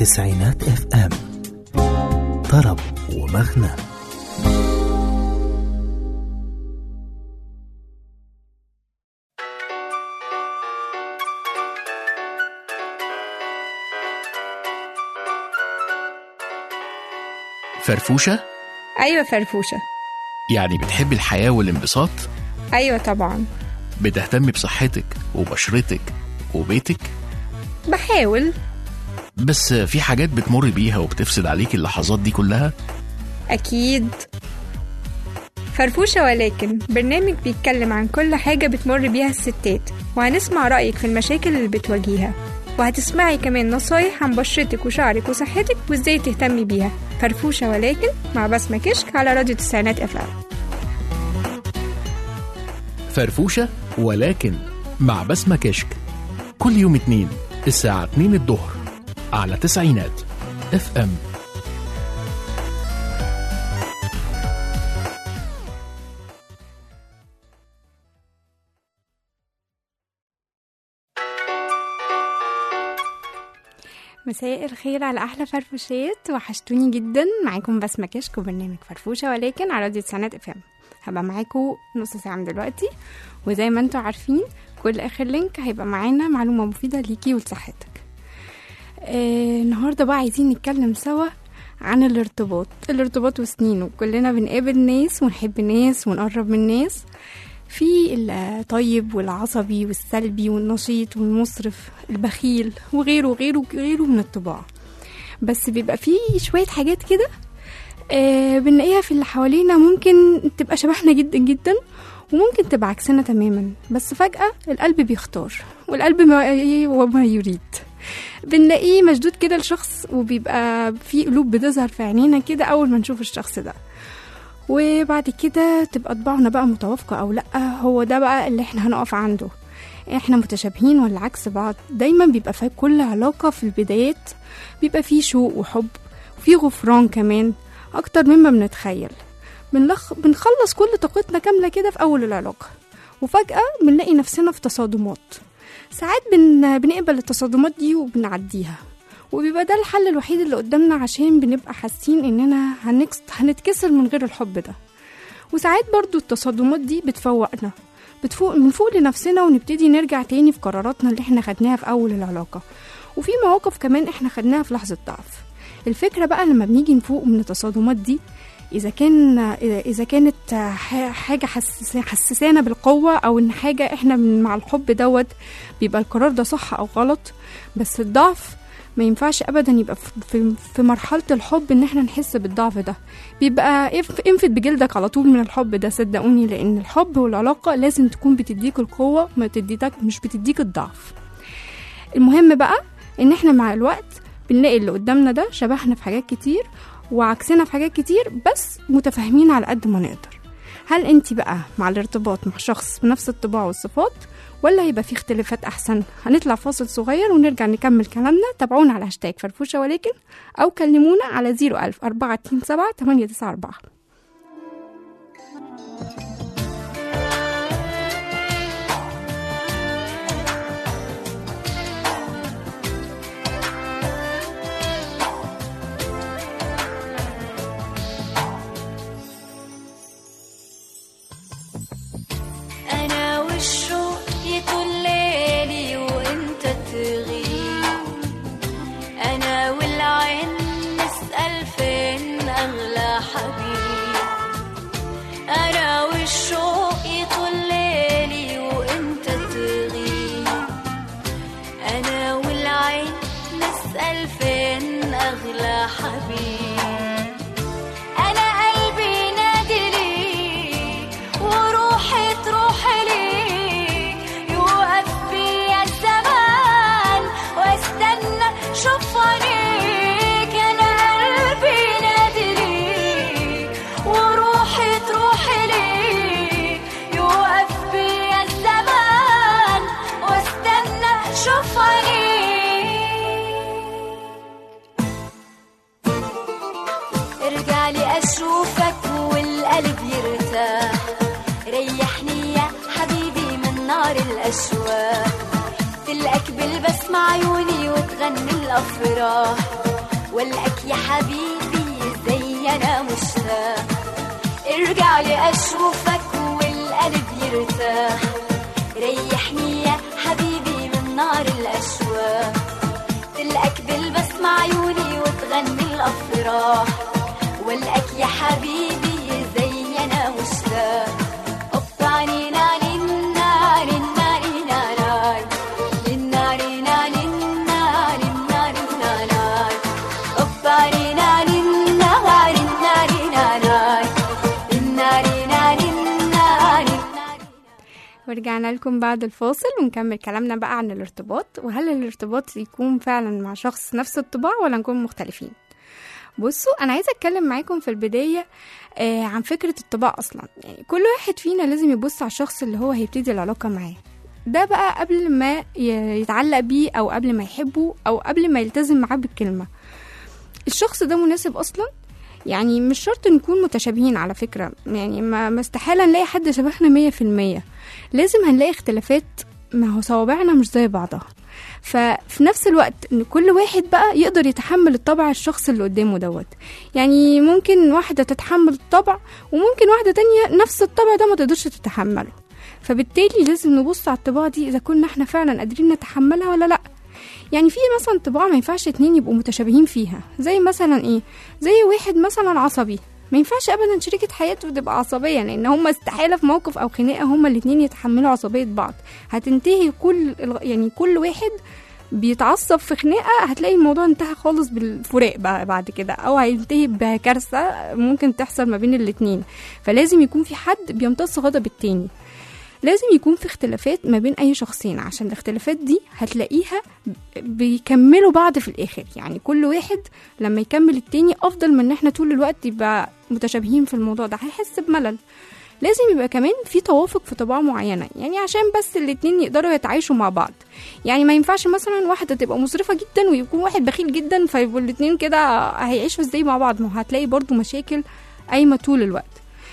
تسعينات اف ام طرب ومغنى فرفوشة أيوة فرفوشة يعني بتحب الحياة والانبساط أيوة طبعا بتهتم بصحتك وبشرتك وبيتك بحاول بس في حاجات بتمر بيها وبتفسد عليك اللحظات دي كلها أكيد فرفوشة ولكن برنامج بيتكلم عن كل حاجة بتمر بيها الستات وهنسمع رأيك في المشاكل اللي بتواجهيها وهتسمعي كمان نصايح عن بشرتك وشعرك وصحتك وازاي تهتمي بيها فرفوشة ولكن مع بسمة كشك على راديو تسعينات اف ام فرفوشة ولكن مع بسمة كشك كل يوم اتنين الساعة 2 الظهر على تسعينات اف ام مساء الخير على احلى فرفوشات وحشتوني جدا معاكم بسمة كشك وبرنامج فرفوشة ولكن على راديو تسعينات اف ام هبقى معاكم نص ساعة من دلوقتي وزي ما انتوا عارفين كل اخر لينك هيبقى معانا معلومة مفيدة ليكي ولصحتك آه النهاردة بقى عايزين نتكلم سوا عن الارتباط الارتباط وسنينه كلنا بنقابل ناس ونحب ناس ونقرب من ناس في الطيب والعصبي والسلبي والنشيط والمسرف البخيل وغيره وغيره وغيره من الطباع بس بيبقى فيه شوية حاجات كده آه بنلاقيها في اللي حوالينا ممكن تبقى شبهنا جدا جدا وممكن تبقى عكسنا تماما بس فجأة القلب بيختار والقلب ما وما يريد بنلاقيه مشدود كده لشخص وبيبقى في قلوب بتظهر في عينينا كده أول ما نشوف الشخص ده وبعد كده تبقى طباعنا بقى متوافقة أو لأ هو ده بقى اللي احنا هنقف عنده احنا متشابهين ولا عكس بعض دايما بيبقى في كل علاقة في البدايات بيبقى فيه شوق وحب وفيه غفران كمان أكتر مما بنتخيل بنلخ... بنخلص كل طاقتنا كاملة كده في أول العلاقة وفجأة بنلاقي نفسنا في تصادمات ساعات بن... بنقبل التصادمات دي وبنعديها وبيبقى ده الحل الوحيد اللي قدامنا عشان بنبقى حاسين اننا هنكس... هنتكسر من غير الحب ده وساعات برضو التصادمات دي بتفوقنا بتفوق بنفوق لنفسنا ونبتدي نرجع تاني في قراراتنا اللي احنا خدناها في اول العلاقة وفي مواقف كمان احنا خدناها في لحظة ضعف الفكرة بقى لما بنيجي نفوق من التصادمات دي اذا كان اذا كانت حاجه حسس حسسانا بالقوه او ان حاجه احنا مع الحب دوت بيبقى القرار ده صح او غلط بس الضعف ما ينفعش ابدا يبقى في, في مرحله الحب ان احنا نحس بالضعف ده بيبقى انفد بجلدك على طول من الحب ده صدقوني لان الحب والعلاقه لازم تكون بتديك القوه ما تديك مش بتديك الضعف المهم بقى ان احنا مع الوقت بنلاقي اللي قدامنا ده شبهنا في حاجات كتير وعكسنا في حاجات كتير بس متفاهمين على قد ما نقدر هل انت بقى مع الارتباط مع شخص بنفس الطباع والصفات ولا هيبقى في اختلافات احسن هنطلع فاصل صغير ونرجع نكمل كلامنا تابعونا على هاشتاج فرفوشة ولكن او كلمونا على 01000 427 894 أنا والشوق يطول ليلي وأنت تغيب أنا والعين نسأل فين أغلى حبيب أنا والشوق يطول ليلي وأنت تغيب أنا والعين نسأل فين أغلى حبيب أنا قلبي نادي ليك وروحي تروح ليك يوقف بيا الزمان واستنى شوف عينيك أنا قلبي نادي ليك وروحي تروح ليك يوقف بيا الزمان واستنى شوف عينيك ارجع لي اشوفك والقلب يرتاح ريحني يا حبيبي من نار الاشواق تلقاك بالبسمة عيوني وتغني الافراح والقاك يا حبيبي زي انا مشتاق ارجع لي اشوفك والقلب يرتاح ريحني يا حبيبي من نار الاشواق تلقاك بالبسمة عيوني وتغني الافراح والقاك يا حبيبي زي انا مشتاق قطعني ناري ناري ناري ناري للناري ناري ناري ناري ناري قطعني ناري ناري ناري ناري للناري ناري ناري ناري ورجعنا لكم بعد الفاصل ونكمل كلامنا بقى عن الارتباط وهل الارتباط يكون فعلا مع شخص نفس الطباع ولا نكون مختلفين بصوا انا عايزه اتكلم معاكم في البدايه آه عن فكره الطباع اصلا يعني كل واحد فينا لازم يبص على الشخص اللي هو هيبتدي العلاقه معاه ده بقى قبل ما ي- يتعلق بيه او قبل ما يحبه او قبل ما يلتزم معاه بالكلمه الشخص ده مناسب اصلا يعني مش شرط نكون متشابهين على فكرة يعني ما ما استحالة نلاقي حد شبهنا مية في المية لازم هنلاقي اختلافات ما هو صوابعنا مش زي بعضها ففي نفس الوقت ان كل واحد بقى يقدر يتحمل الطبع الشخص اللي قدامه دوت يعني ممكن واحدة تتحمل الطبع وممكن واحدة تانية نفس الطبع ده ما تقدرش تتحمله فبالتالي لازم نبص على الطباع دي اذا كنا احنا فعلا قادرين نتحملها ولا لا يعني في مثلا طباع ما ينفعش اتنين يبقوا متشابهين فيها زي مثلا ايه زي واحد مثلا عصبي ما ينفعش ابدا شريكة حياته تبقى عصبية لان هما استحالة في موقف او خناقة هما الاتنين يتحملوا عصبية بعض هتنتهي كل الغ- يعني كل واحد بيتعصب في خناقة هتلاقي الموضوع انتهى خالص بالفراق بقى بعد كده او هينتهي بكارثة ممكن تحصل ما بين الاتنين فلازم يكون في حد بيمتص غضب التاني لازم يكون في اختلافات ما بين اي شخصين عشان الاختلافات دي هتلاقيها بيكملوا بعض في الاخر يعني كل واحد لما يكمل التاني افضل من ان احنا طول الوقت يبقى متشابهين في الموضوع ده هيحس بملل لازم يبقى كمان في توافق في طباع معينه يعني عشان بس الاتنين يقدروا يتعايشوا مع بعض يعني ما ينفعش مثلا واحده تبقى مسرفه جدا ويكون واحد بخيل جدا فيبقوا الاتنين كده هيعيشوا ازاي مع بعض ما هو هتلاقي برضو مشاكل قايمه طول الوقت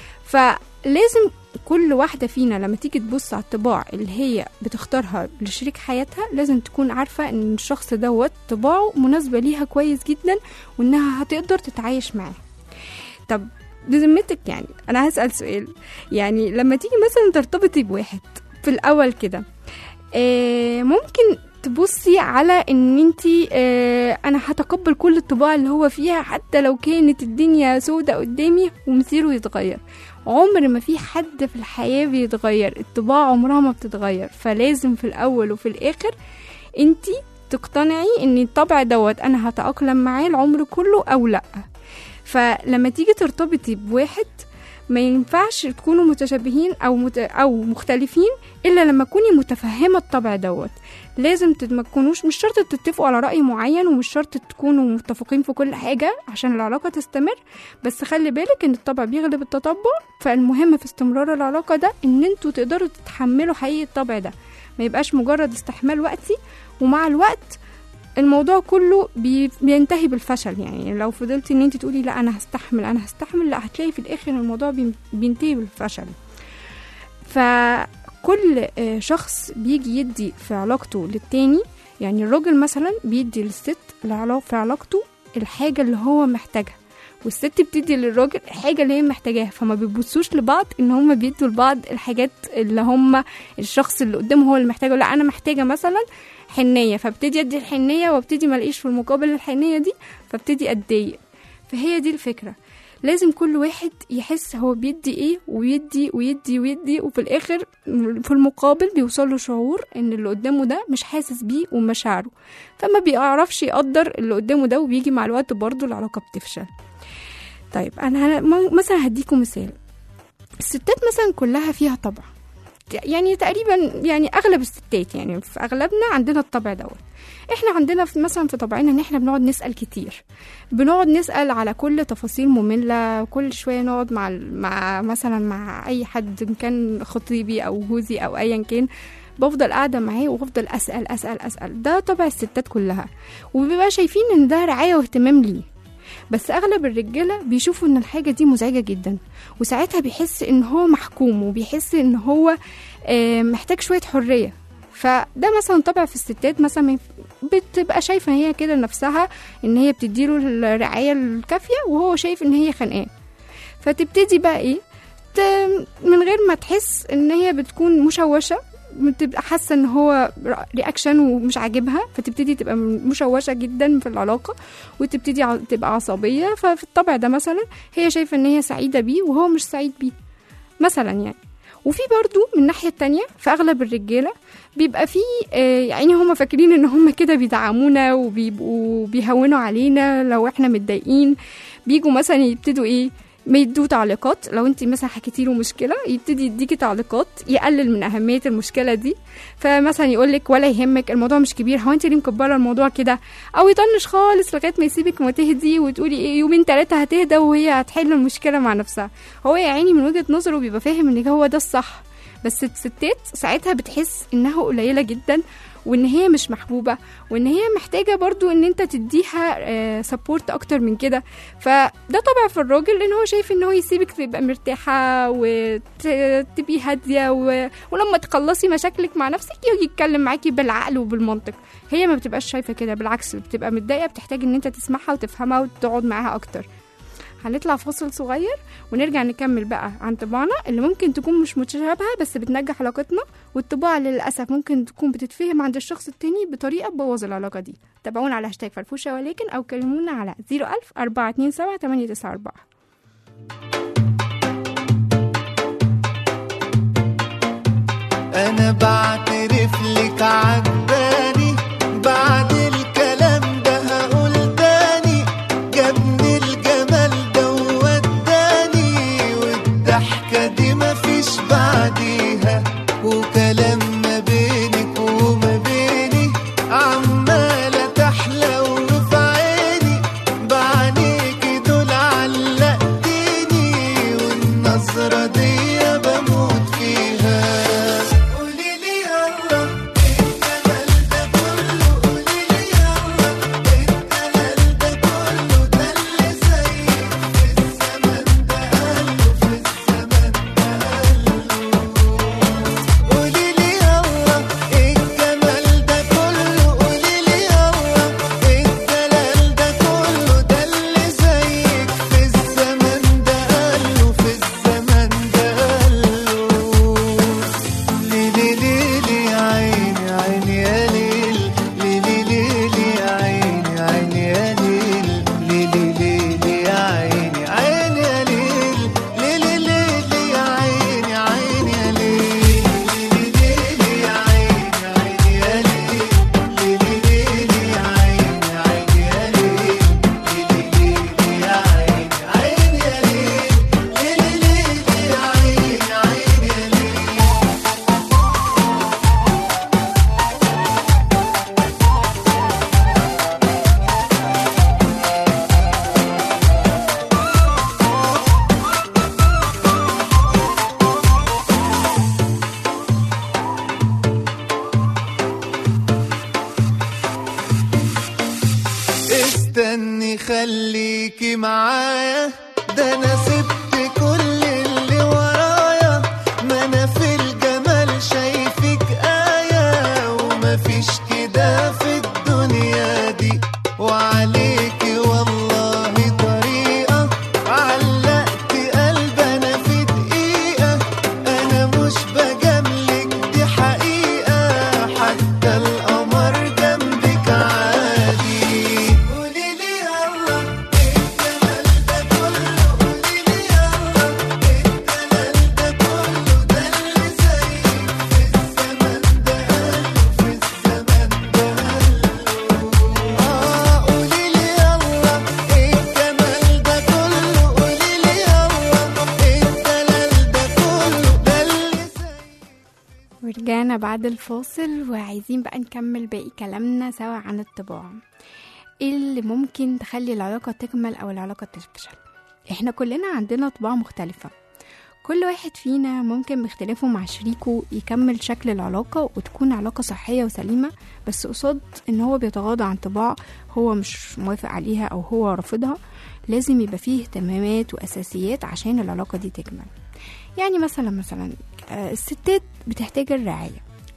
فلازم كل واحدة فينا لما تيجي تبص على الطباع اللي هي بتختارها لشريك حياتها لازم تكون عارفة ان الشخص دوت طباعه مناسبة ليها كويس جدا وانها هتقدر تتعايش معاه طب بذمتك يعني انا هسأل سؤال يعني لما تيجي مثلا ترتبطي بواحد في الاول كده آه ممكن تبصي على ان انتي آه انا هتقبل كل الطباع اللي هو فيها حتى لو كانت الدنيا سودة قدامي ومصيره يتغير عمر ما في حد في الحياة بيتغير الطباع عمرها ما بتتغير فلازم في الأول وفي الآخر انتي تقتنعي ان الطبع دوت انا هتأقلم معاه العمر كله او لا فلما تيجي ترتبطي بواحد ما ينفعش تكونوا متشابهين او مت... او مختلفين الا لما تكوني متفهمه الطبع دوت لازم تت- ما تكونوش مش شرط تتفقوا على راي معين ومش شرط تكونوا متفقين في كل حاجه عشان العلاقه تستمر بس خلي بالك ان الطبع بيغلب التطبع فالمهم في استمرار العلاقه ده ان انتوا تقدروا تتحملوا حقيقه الطبع ده ما يبقاش مجرد استحمال وقتي ومع الوقت الموضوع كله بي- بينتهي بالفشل يعني لو فضلتي ان انت تقولي لا انا هستحمل انا هستحمل لا هتلاقي في الاخر الموضوع بين- بينتهي بالفشل فكل آه، شخص بيجي يدي في علاقته للتاني يعني الراجل مثلا بيدي للست العلا- في علاقته الحاجة اللي هو محتاجها والست بتدي للراجل الحاجة اللي هي محتاجاها فما بيبصوش لبعض ان هما بيدوا لبعض الحاجات اللي هما الشخص اللي قدامه هو اللي محتاجه لا انا محتاجة مثلا حنية فابتدي ادي الحنية وابتدي ملاقيش في المقابل الحنية دي فابتدي اتضايق فهي دي الفكرة لازم كل واحد يحس هو بيدي ايه ويدي ويدي ويدي وفي الاخر في المقابل بيوصل له شعور ان اللي قدامه ده مش حاسس بيه ومشاعره فما بيعرفش يقدر اللي قدامه ده وبيجي مع الوقت برضه العلاقة بتفشل طيب انا ه- مثلا هديكم مثال الستات مثلا كلها فيها طبع يعني تقريبا يعني اغلب الستات يعني في اغلبنا عندنا الطبع دوت احنا عندنا في مثلا في طبعنا ان احنا بنقعد نسال كتير بنقعد نسال على كل تفاصيل ممله كل شويه نقعد مع ال- مع مثلا مع اي حد إن كان خطيبي او جوزي او ايا كان بفضل قاعده معاه وافضل اسال اسال اسال ده طبع الستات كلها وبيبقى شايفين ان ده رعايه واهتمام ليه بس اغلب الرجاله بيشوفوا ان الحاجه دي مزعجه جدا وساعتها بيحس ان هو محكوم وبيحس ان هو آه، محتاج شويه حريه فده مثلا طبع في الستات مثلا ما ينف- بتبقى شايفه هي كده نفسها ان هي بتديله الرعايه الكافيه وهو شايف ان هي خانقاه فتبتدي بقى ايه ت- من غير ما تحس ان هي بتكون مشوشه بتبقى حاسه ان هو رياكشن ومش عاجبها فتبتدي تبقى مشوشه جدا في العلاقه وتبتدي ع- تبقى عصبيه ففي الطبع ده مثلا هي شايفه ان هي سعيده بيه وهو مش سعيد بيه مثلا يعني وفي برضو من الناحيه التانية في اغلب الرجاله بيبقى في آه، يعني هم فاكرين ان هم كده بيدعمونا وبيبقوا بيهونوا علينا لو احنا متضايقين بيجوا مثلا يبتدوا ايه ما يدوا تعليقات لو انت مثلا حكيتي له مشكله يبتدي يديكي تعليقات يقلل من اهميه المشكله دي فمثلا يقول لك ولا يهمك الموضوع مش كبير هو انت ليه مكبره الموضوع كده او يطنش خالص لغايه ما يسيبك ما تهدي وتقولي ايه يومين ثلاثه هتهدى وهي هتحل المشكله مع نفسها هو يا عيني من وجهه نظره بيبقى فاهم ان هو ده الصح بس الستات ساعتها بتحس انها قليله جدا وان هي مش محبوبه وان هي محتاجه برضو ان انت تديها سبورت اكتر من كده فده طبع في الراجل لان هو شايف ان هو يسيبك تبقى مرتاحه وتبقي هاديه و... ولما تخلصي مشاكلك مع نفسك يجي يتكلم معاكي بالعقل وبالمنطق هي ما بتبقاش شايفه كده بالعكس بتبقى متضايقه بتحتاج ان انت تسمعها وتفهمها وتقعد معاها اكتر هنطلع فاصل صغير ونرجع نكمل بقى عن طباعنا اللي ممكن تكون مش متشابهة بس بتنجح علاقتنا والطباع اللي للأسف ممكن تكون بتتفهم عند الشخص التاني بطريقة تبوظ العلاقة دي تابعونا على هاشتاج فرفوشة ولكن أو كلمونا على 01000 427 894 انا بعترف لك عجباني بعد الكلام ده هقول تاني جابني الجمال ده ووداني والضحكة دي مفيش بعديها وكلام ما بينك وما بيني عمالة تحلى وفي عيني بعينيكي دول علقتيني والنظرة دي بموت فيها قولي لي يلا الجمال ده كله قولي لي يلا الجمال ده كله ده اللي زيك في الزمن ده قاله في الزمن ده قاله قولي لي يلا الجمال ده كله قولي لي يلا الجلال ده كله ده اللي زيك في الزمن ده قاله في الزمن ده قاله ليلي ليلي يا عيني عيني يا ليل ليلي ليلي يا عيني عيني يا ليل ليلي ليلي يا عيني عيني يا ليل ليلي ليلي يا عيني عيني يا ليل ليلي ليلي يا عيني عيني يا ليل ليلي ليلي يا عيني عيني يا ليل ليلي ليلي يا عيني عيني يا ليل ليلي ليلي يا عيني عيني يا ليل استني خليكي معايا ده انا سبت كل اللي ورايا ما انا في الجمال شايفك آية ومفيش كده في الدنيا دي وعليكي والله طريقة علقت قلب انا في دقيقة انا مش بجاملك دي حقيقة حتى القمر جنبك عادي قولي لي يلا الجمال ده كله قولي لي يلا الجلال ده كله ده اللي زيك في الزمن ده قاله في الزمن ده قاله اه قولي لي يلا الجمال ده كله قولي لي يلا الجلال ده كله ده اللي زيك ورجعنا بعد الفاصل وعايزين بقى نكمل باقي كلامنا سوا عن الطباع ايه اللي ممكن تخلي العلاقة تكمل او العلاقة تفشل احنا كلنا عندنا طباع مختلفة كل واحد فينا ممكن باختلافه مع شريكه يكمل شكل العلاقة وتكون علاقة صحية وسليمة بس قصاد ان هو بيتغاضى عن طباع هو مش موافق عليها او هو رافضها لازم يبقى فيه اهتمامات واساسيات عشان العلاقة دي تكمل يعني مثلا مثلا آه، الستات بتحتاج الرعاية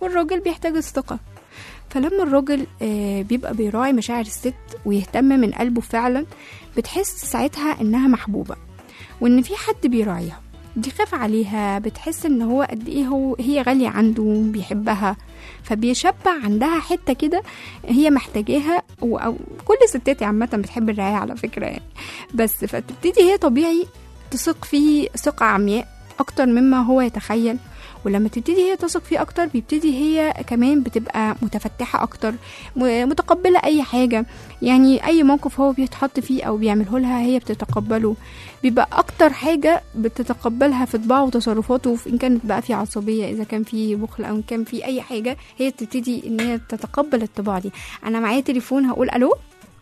والراجل بيحتاج الثقة فلما الراجل آه، بيبقى بيراعي مشاعر الست ويهتم من قلبه فعلا بتحس ساعتها انها محبوبة وان في حد بيراعيها بيخاف عليها بتحس ان هو قد ايه هو هي غالية عنده بيحبها فبيشبع عندها حتة كده هي محتاجاها و- او كل الستات عامة بتحب الرعاية على فكرة يعني بس فتبتدي هي طبيعي تثق فيه ثقة عمياء أكتر مما هو يتخيل ولما تبتدي هي تثق فيه أكتر بيبتدي هي كمان بتبقى متفتحة أكتر م- متقبلة أي حاجة يعني أي موقف هو بيتحط فيه أو بيعمله لها هي بتتقبله بيبقى أكتر حاجة بتتقبلها في طباعه وتصرفاته في- إن كانت بقى في عصبية إذا كان في بخل أو إن كان في أي حاجة هي تبتدي إن هي تتقبل الطباع دي أنا معايا تليفون هقول ألو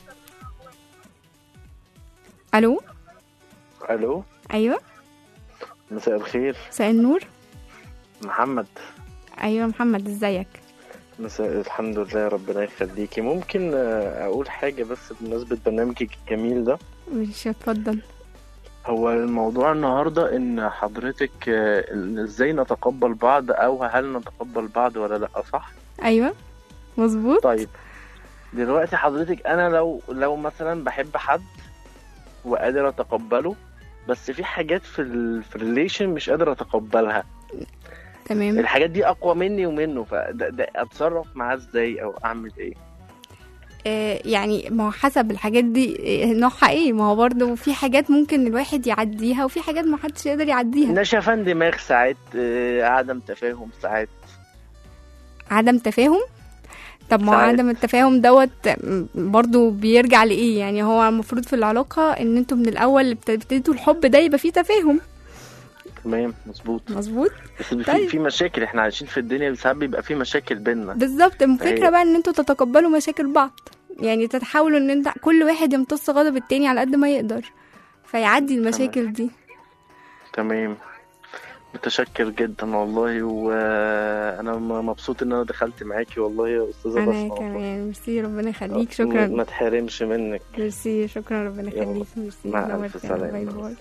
ألو الو أيوه مساء الخير مساء النور محمد ايوه محمد ازيك مساء الحمد لله ربنا يخليكي ممكن آه، اقول حاجه بس بمناسبه برنامجك الجميل ده مش اتفضل هو الموضوع النهارده ان حضرتك آه، إن ازاي نتقبل بعض او هل نتقبل بعض ولا لا صح ايوه مظبوط طيب دلوقتي حضرتك انا لو لو مثلا بحب حد وقادر اتقبله بس في حاجات في ال في الريليشن مش قادر اتقبلها تمام الحاجات دي اقوى مني ومنه فده ده اتصرف معاه ازاي او اعمل ايه آه يعني ما هو حسب الحاجات دي آه، نوعها ايه ما هو برضه في حاجات ممكن الواحد يعديها وفي حاجات ما حدش يقدر يعديها نشفان دماغ ساعات آه، عدم تفاهم ساعات عدم تفاهم طب ما هو ساعات. عدم التفاهم دوت م- برضه بيرجع لايه يعني هو المفروض في العلاقه ان انتوا من الاول بتبتدوا الحب ده يبقى فيه تفاهم تمام مظبوط مظبوط بس في طيب. في مشاكل احنا عايشين في الدنيا ساعات بيبقى في مشاكل بينا بالظبط الفكره أيوة. بقى ان انتوا تتقبلوا مشاكل بعض يعني تتحاولوا ان انت كل واحد يمتص غضب التاني على قد ما يقدر فيعدي المشاكل دي تمام متشكر جدا والله وانا مبسوط ان انا دخلت معاكي والله يا استاذه انا بسمة والله. كمان ميرسي ربنا يخليك ما شكرا تحرمش منك ميرسي شكرا ربنا يلا. يخليك ميرسي مع الف نورتنا. سلامه باي باي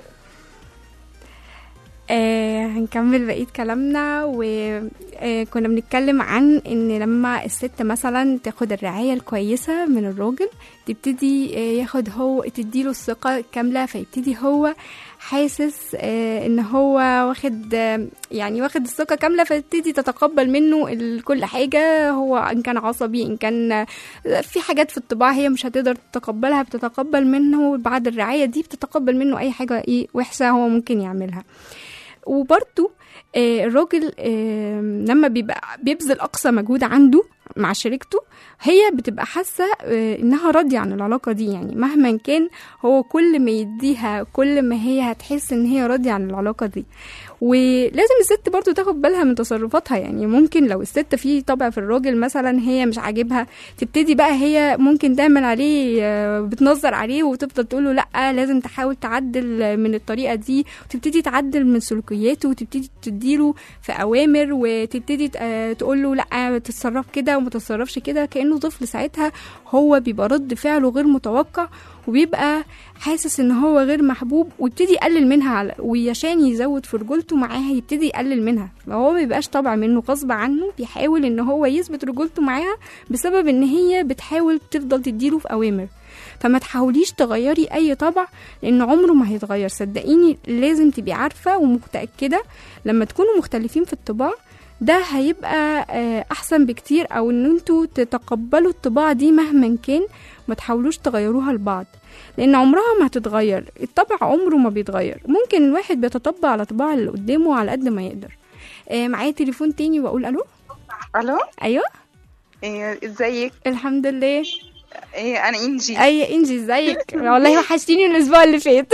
آه هنكمل بقية كلامنا وكنا بنتكلم عن ان لما الست مثلا تاخد الرعاية الكويسة من الراجل تبتدي آه ياخد هو تديله الثقة كاملة فيبتدي هو حاسس آه ان هو واخد آه يعني واخد الثقة كاملة فتبتدي تتقبل منه ال- كل حاجة هو ان كان عصبي ان كان آه، في حاجات في الطباع هي مش هتقدر تتقبلها بتتقبل منه بعد الرعاية دي بتتقبل منه اي حاجة ايه وحشة هو ممكن يعملها وبرده آه، الراجل آه، لما بيبقى بيبذل اقصى مجهود عنده مع شريكته هي بتبقى حاسه آه، انها راضيه عن العلاقه دي يعني مهما كان هو كل ما يديها كل ما هي هتحس ان هي راضيه عن العلاقه دي ولازم الست برضو تاخد بالها من تصرفاتها يعني ممكن لو الست في طبع في الراجل مثلا هي مش عاجبها تبتدي بقى هي ممكن تعمل عليه آه، بتنظر عليه وتفضل تقول له لا لازم تحاول تعدل من الطريقه دي وتبتدي تعدل من سلوكياته وتبتدي تديله في اوامر وتبتدي تقول له لا تتصرف كده وما تتصرفش كده كانه طفل ساعتها هو بيبقى رد فعله غير متوقع وبيبقى حاسس ان هو غير محبوب ويبتدي يقلل منها على وعشان يزود في رجولته معاها يبتدي يقلل منها فهو ما بيبقاش طبع منه غصب عنه بيحاول ان هو يثبت رجولته معاها بسبب ان هي بتحاول تفضل تديله في اوامر فما تحاوليش تغيري اي طبع لان عمره ما هيتغير صدقيني لازم تبقي عارفه ومتاكده لما تكونوا مختلفين في الطباع ده هيبقى آه، احسن بكتير او ان انتوا تتقبلوا الطباع دي مهما كان ما تحاولوش تغيروها لبعض لان عمرها ما هتتغير الطبع عمره ما بيتغير ممكن الواحد بيتطبع على طباع اللي قدامه على قد ما يقدر آه، معايا تليفون تاني واقول الو الو ايوه إيه ازيك الحمد لله إيه انا انجي اي انجي ازيك والله وحشتيني الاسبوع اللي فات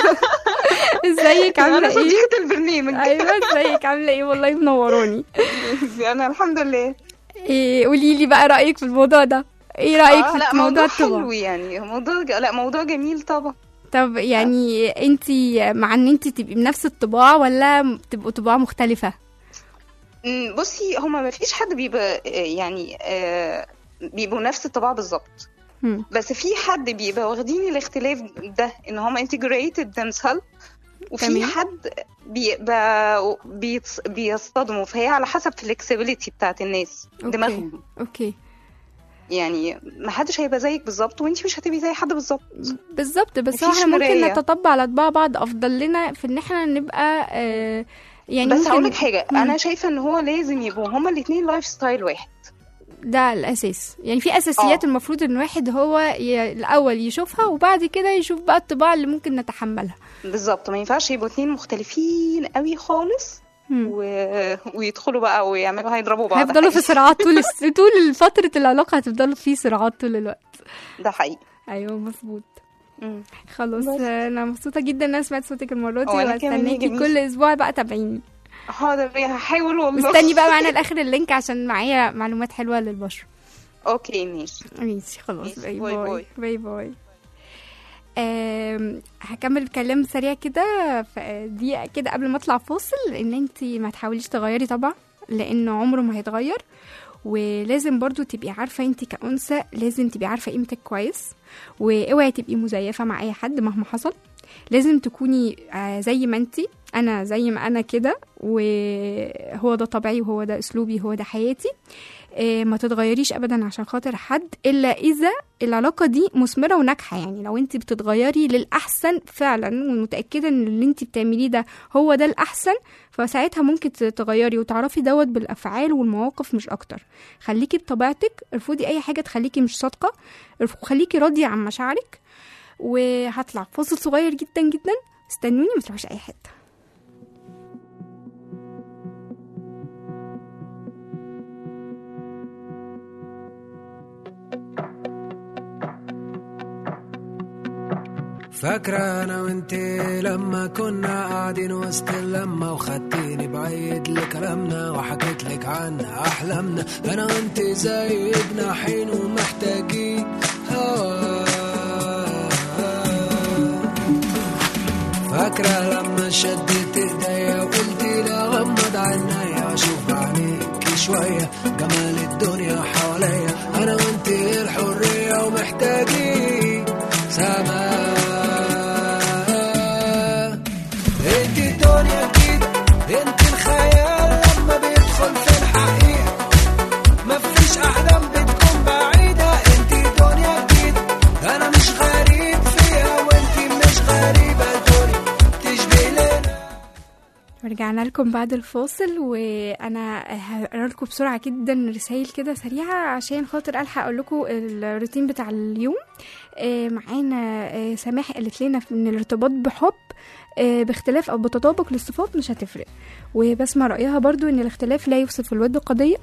ازيك انا عامله ايه صديقة البرنامج ايوه ازيك عامله ايه والله منوراني انا الحمد لله إيه قولي لي بقى رايك في الموضوع ده ايه رايك آه في لا موضوع موضوع الطباع حلو يعني موضوع ج... لا موضوع جميل طبعا طب يعني انت مع ان انت تبقي بنفس الطباع ولا تبقوا طباع مختلفه أمم، بصي هما ما فيش حد بيبقى آه، يعني آه، بيبقوا نفس الطباع بالظبط هم. بس في حد بيبقى واخدين الاختلاف ده ان هما integrated themselves وفي تمام. حد بي ب- بيتص- بيصطدموا فهي على حسب فلكسبيليتي بتاعت الناس أوكي. دماغهم اوكي يعني ما حدش هيبقى زيك بالظبط وانتي مش هتبقي زي حد بالظبط بالظبط بس مفيش احنا ممكن مراية. نتطبع على طباع بعض افضل لنا في ان احنا نبقى آه يعني بس ممكن هقولك حاجه مم. انا شايفه ان هو لازم يبقوا هما الاثنين لايف ستايل واحد ده الاساس يعني في اساسيات آه. المفروض ان الواحد هو ي... الاول يشوفها وبعد كده يشوف بقى الطباع اللي ممكن نتحملها بالظبط ما ينفعش يبقوا اتنين مختلفين قوي خالص مم. و... ويدخلوا بقى ويعملوا هيضربوا بعض هيفضلوا في حقيقي. صراعات طول الس... طول فترة العلاقة هتفضلوا في صراعات طول الوقت ده حقيقي ايوه مظبوط مم. خلاص بس. انا مبسوطة جدا ان انا سمعت صوتك المرة دي وأنا كمان وهستناكي جميل. كل اسبوع بقى تابعيني حاضر هحاول والله واستني بقى معانا لاخر اللينك عشان معايا معلومات حلوة للبشرة اوكي ماشي ماشي خلاص ماشي، باي باي باي باي. باي باي آم، هكمل كلام سريع كده في دقيقة كده قبل ما اطلع فاصل ان انت ما تحاوليش تغيري طبعا لانه عمره ما هيتغير ولازم برضو تبقي عارفة انت كأنثى لازم تبقي عارفة قيمتك كويس واوعي تبقي مزيفة مع اي حد مهما حصل لازم تكوني آه، زي ما انت انا زي ما انا كده وهو ده طبيعي وهو ده اسلوبي هو ده حياتي آه، ما تتغيريش ابدا عشان خاطر حد الا اذا العلاقه دي مثمره وناجحه يعني لو انت بتتغيري للاحسن فعلا ومتاكده ان اللي انت بتعمليه ده هو ده الاحسن فساعتها ممكن تتغيري وتعرفي دوت بالافعال والمواقف مش اكتر خليكي بطبيعتك ارفضي اي حاجه تخليكي مش صادقه ارف- خليكي راضيه عن مشاعرك وهطلع فاصل صغير جدا جدا استنوني ما تروحوش اي حته فاكرة أنا وأنت لما كنا قاعدين وسط اللمة وخدتيني بعيد لكلامنا وحكيت لك عن أحلامنا أنا وأنت زي جناحين ومحتاجين هوا فاكرة لما شدت ايديا وقلتي لي غمض عينيا واشوف بعينيك شوية جمال الدنيا حواليا انا وانت الحرية ومحتاجين سماء انت الدنيا جديدة انت الخيال لما بيدخل في الحقيقة مفيش احلام بتكون بعيدة انت دنيا جديدة انا مش غريب فيها وانت مش غريبة دنيا تشبه لنا رجعنا لكم بعد الفاصل وانا هقرا لكم بسرعه جدا رسائل كده سريعه عشان خاطر الحق اقول لكم الروتين بتاع اليوم آه، معانا آه، سماح قالت لنا ان الارتباط بحب آه، باختلاف او بتطابق للصفات مش هتفرق وبسمع رايها برضو ان الاختلاف لا يفسد في الود قضيه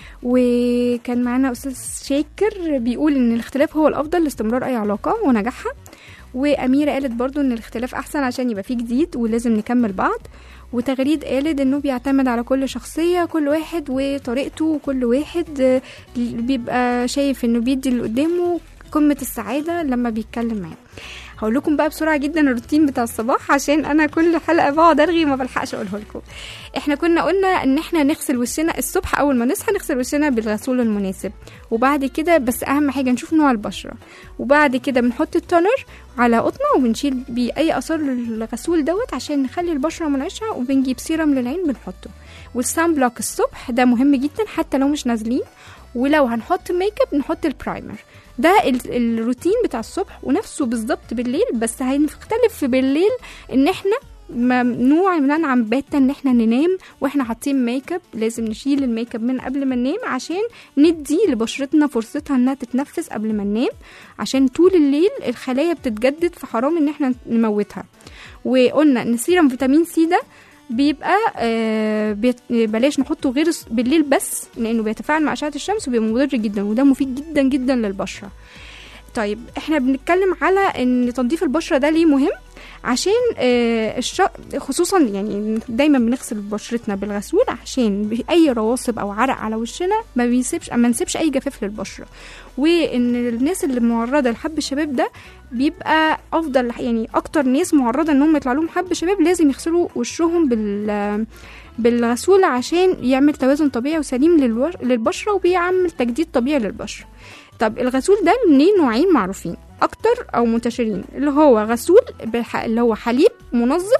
وكان معانا استاذ شاكر بيقول ان الاختلاف هو الافضل لاستمرار اي علاقه ونجاحها واميره قالت برضو ان الاختلاف احسن عشان يبقى فيه جديد ولازم نكمل بعض وتغريد قالت انه بيعتمد على كل شخصيه كل واحد وطريقته وكل واحد آه، بيبقى شايف انه بيدي اللي قدامه قمه السعاده لما بيتكلم معاه هقول لكم بقى بسرعه جدا الروتين بتاع الصباح عشان انا كل حلقه بقعد ارغي ما بلحقش اقوله لكم احنا كنا قلنا ان احنا نغسل وشنا الصبح اول ما نصحى نغسل وشنا بالغسول المناسب وبعد كده بس اهم حاجه نشوف نوع البشره وبعد كده بنحط التونر على قطنه وبنشيل بيه اي اثار الغسول دوت عشان نخلي البشره منعشه وبنجيب سيرم للعين بنحطه والسان بلوك الصبح ده مهم جدا حتى لو مش نازلين ولو هنحط ميك اب نحط البرايمر ده ال- الروتين بتاع الصبح ونفسه بالظبط بالليل بس هنختلف في بالليل ان احنا ممنوع ننعم باتا ان احنا ننام واحنا حاطين ميك اب لازم نشيل الميك اب من قبل ما ننام عشان ندي لبشرتنا فرصتها انها تتنفس قبل ما ننام عشان طول الليل الخلايا بتتجدد فحرام ان احنا نموتها وقلنا ان سيرم فيتامين سي ده بيبقى آه بيت- بلاش نحطه غير الص- بالليل بس لانه بيتفاعل مع اشعه الشمس وبيبقى مضر جدا وده مفيد جدا جدا للبشره طيب احنا بنتكلم على ان تنظيف البشره ده ليه مهم عشان آه الش... خصوصا يعني دايما بنغسل بشرتنا بالغسول عشان اي رواسب او عرق على وشنا ما بيسيبش ما نسيبش اي جفاف للبشره وان الناس اللي معرضه لحب الشباب ده بيبقى افضل يعني اكتر ناس معرضه ان هم يطلع لهم حب شباب لازم يغسلوا وشهم بال بالغسول عشان يعمل توازن طبيعي وسليم للور- للبشره وبيعمل تجديد طبيعي للبشره طب الغسول ده ليه نوعين معروفين اكتر او منتشرين اللي هو غسول بالح... اللي هو حليب منظف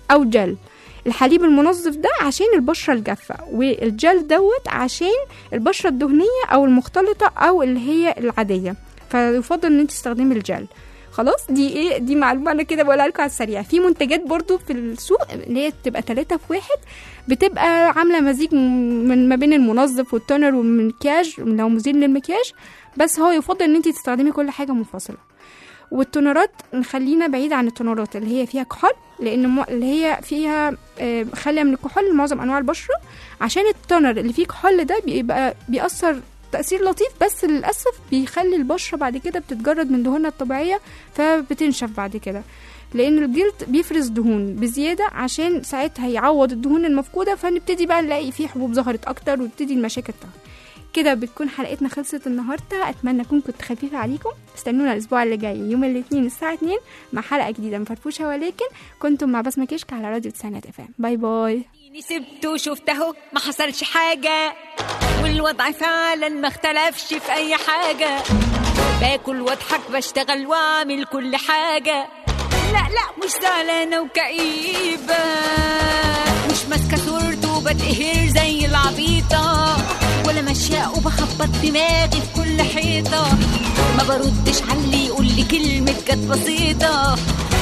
او جل الحليب المنظف ده عشان البشرة الجافة والجل دوت عشان البشرة الدهنية او المختلطة او اللي هي العادية فيفضل ان انت تستخدمي الجل خلاص دي ايه دي معلومه انا كده بقولها لكم على السريع في منتجات برضو في السوق اللي هي بتبقى ثلاثة في واحد بتبقى عامله مزيج من ما بين المنظف والتونر والمكياج لو مزيل للمكياج بس هو يفضل ان انت تستخدمي كل حاجه منفصله والتونرات نخلينا بعيد عن التونرات اللي هي فيها كحول لان مو- اللي هي فيها آه، خاليه من الكحول لمعظم انواع البشره عشان التونر اللي فيه كحول ده بيبقى بيأثر تأثير لطيف بس للأسف بيخلي البشرة بعد كده بتتجرد من دهونها الطبيعية فبتنشف بعد كده لأن الجلد بيفرز دهون بزيادة عشان ساعتها يعوض الدهون المفقودة فنبتدي بقى نلاقي فيه حبوب ظهرت أكتر وتبتدي المشاكل تظهر كده بتكون حلقتنا خلصت النهاردة أتمنى أكون كنت خفيفة عليكم استنونا الأسبوع اللي جاي يوم الاثنين الساعة 2 مع حلقة جديدة مفرفوشة ولكن كنتم مع بسمة كشك على راديو تسعينات اف ام باي باي إني سبته وشفت اهو ما حصلش حاجة والوضع فعلا ما اختلفش في أي حاجة باكل واضحك بشتغل واعمل كل حاجة لا لا مش زعلانة وكئيبة مش ماسكة صورته وبتقهر زي العبيطة ولا ماشية وبخبط دماغي في كل حيطة ما بردش على اللي يقول لي كلمة كانت بسيطة